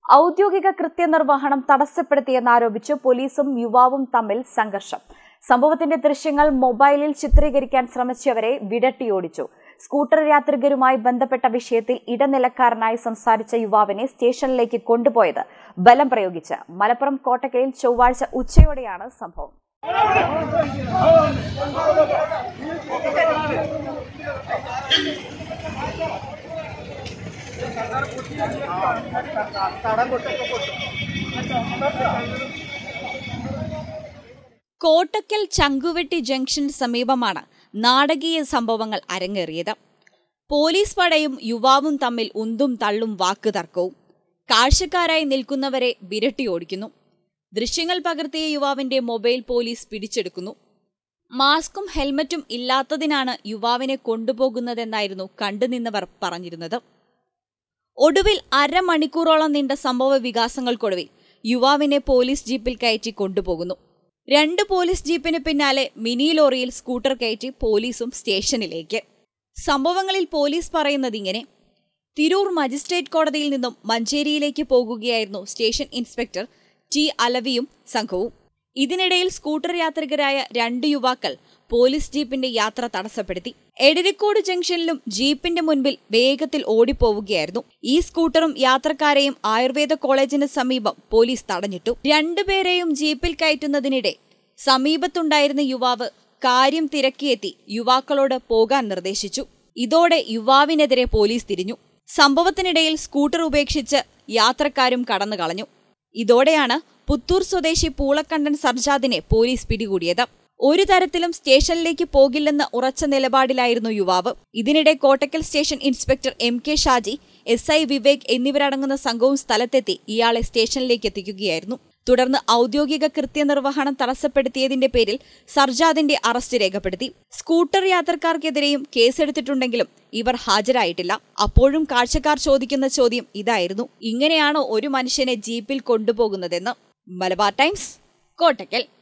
ഔദ്യോഗിക കൃത്യനിർവഹണം തടസ്സപ്പെടുത്തിയെന്നാരോപിച്ച് പോലീസും യുവാവും തമ്മിൽ സംഘർഷം സംഭവത്തിന്റെ ദൃശ്യങ്ങൾ മൊബൈലിൽ ചിത്രീകരിക്കാൻ ശ്രമിച്ചവരെ വിടട്ടിയോടിച്ചു സ്കൂട്ടർ യാത്രികരുമായി ബന്ധപ്പെട്ട വിഷയത്തിൽ ഇടനിലക്കാരനായി സംസാരിച്ച യുവാവിനെ സ്റ്റേഷനിലേക്ക് കൊണ്ടുപോയത് ബലം പ്രയോഗിച്ച് മലപ്പുറം കോട്ടക്കയിൽ ചൊവ്വാഴ്ച ഉച്ചയോടെയാണ് സംഭവം കോട്ടക്കൽ ചങ്കുവെട്ടി ജംഗ്ഷന് സമീപമാണ് നാടകീയ സംഭവങ്ങൾ അരങ്ങേറിയത് പോലീസ് പടയും യുവാവും തമ്മിൽ ഉന്തും തള്ളും വാക്കുതർക്കവും കാഴ്ചക്കാരായി നിൽക്കുന്നവരെ വിരട്ടിയോടിക്കുന്നു ദൃശ്യങ്ങൾ പകർത്തിയ യുവാവിന്റെ മൊബൈൽ പോലീസ് പിടിച്ചെടുക്കുന്നു മാസ്കും ഹെൽമറ്റും ഇല്ലാത്തതിനാണ് യുവാവിനെ കൊണ്ടുപോകുന്നതെന്നായിരുന്നു കണ്ടുനിന്നവർ പറഞ്ഞിരുന്നത് ഒടുവിൽ അരമണിക്കൂറോളം നീണ്ട സംഭവ വികാസങ്ങൾക്കൊടുവിൽ യുവാവിനെ പോലീസ് ജീപ്പിൽ കയറ്റി കൊണ്ടുപോകുന്നു രണ്ട് പോലീസ് ജീപ്പിന് പിന്നാലെ മിനി ലോറിയിൽ സ്കൂട്ടർ കയറ്റി പോലീസും സ്റ്റേഷനിലേക്ക് സംഭവങ്ങളിൽ പോലീസ് പറയുന്നത് ഇങ്ങനെ തിരൂർ മജിസ്ട്രേറ്റ് കോടതിയിൽ നിന്നും മഞ്ചേരിയിലേക്ക് പോകുകയായിരുന്നു സ്റ്റേഷൻ ഇൻസ്പെക്ടർ ടി അലവിയും സംഘവും ഇതിനിടയിൽ സ്കൂട്ടർ യാത്രികരായ രണ്ട് യുവാക്കൾ പോലീസ് ജീപ്പിന്റെ യാത്ര തടസ്സപ്പെടുത്തി എടരിക്കോട് ജംഗ്ഷനിലും ജീപ്പിന്റെ മുൻപിൽ വേഗത്തിൽ ഓടിപ്പോവുകയായിരുന്നു ഈ സ്കൂട്ടറും യാത്രക്കാരെയും ആയുർവേദ കോളേജിന് സമീപം പോലീസ് തടഞ്ഞിട്ടു രണ്ടുപേരെയും ജീപ്പിൽ കയറ്റുന്നതിനിടെ സമീപത്തുണ്ടായിരുന്ന യുവാവ് കാര്യം തിരക്കിയെത്തി യുവാക്കളോട് പോകാൻ നിർദ്ദേശിച്ചു ഇതോടെ യുവാവിനെതിരെ പോലീസ് തിരിഞ്ഞു സംഭവത്തിനിടയിൽ സ്കൂട്ടർ ഉപേക്ഷിച്ച് യാത്രക്കാരും കടന്നു കളഞ്ഞു ഇതോടെയാണ് പുത്തൂർ സ്വദേശി പൂളക്കണ്ടൻ സർജാദിനെ പോലീസ് പിടികൂടിയത് ഒരു തരത്തിലും സ്റ്റേഷനിലേക്ക് പോകില്ലെന്ന ഉറച്ച നിലപാടിലായിരുന്നു യുവാവ് ഇതിനിടെ Kottakkal station inspector M K Shaji S I Vivek എന്നിവരടങ്ങുന്ന സംഘവും സ്ഥലത്തെത്തി ഇയാളെ സ്റ്റേഷനിലേക്ക് എത്തിക്കുകയായിരുന്നു തുടർന്ന് ഔദ്യോഗിക കൃത്യനിർവഹണം തടസ്സപ്പെടുത്തിയതിന്റെ പേരിൽ സർജാദിന്റെ അറസ്റ്റ് രേഖപ്പെടുത്തി സ്കൂട്ടർ യാത്രക്കാർക്കെതിരെയും കേസെടുത്തിട്ടുണ്ടെങ്കിലും ഇവർ ഹാജരായിട്ടില്ല അപ്പോഴും കാഴ്ചക്കാർ ചോദിക്കുന്ന ചോദ്യം ഇതായിരുന്നു ഇങ്ങനെയാണോ ഒരു മനുഷ്യനെ ജീപ്പിൽ കൊണ്ടുപോകുന്നതെന്ന് മലബാർ ടൈംസ് കോട്ടക്കൽ